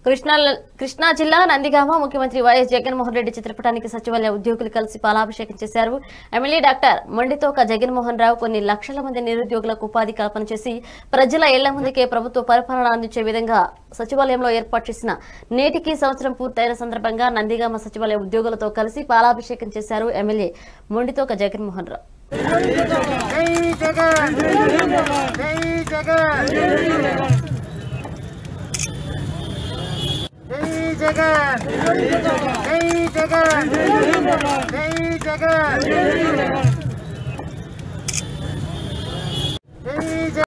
కృష్ణా కృష్ణా జిల్లా నందిగామ ముఖ్యమంత్రి వైఎస్ జగన్మోహన్ రెడ్డి చిత్రపటానికి సచివాలయ ఉద్యోగులు కలిసి పాలాభిషేకం చేశారు ఎమ్మెల్యే డాక్టర్ మొండితోక జగన్మోహన్ రావు కొన్ని లక్షల మంది నిరుద్యోగులకు ఉపాధి కల్పన చేసి ప్రజల ఇళ్ల ముందుకే ప్రభుత్వ పరిపాలన అందించే విధంగా సచివాలయంలో ఏర్పాటు చేసిన నేటికి సంవత్సరం పూర్తయిన సందర్భంగా నందిగామ సచివాలయ ఉద్యోగులతో కలిసి పాలాభిషేకం చేశారు ఎమ్మెల్యే మొండితోక జగన్మోహన్ రావు జై జగన్ జై జగన్ జై జగన్ జై జగన్ జై జగన్ జై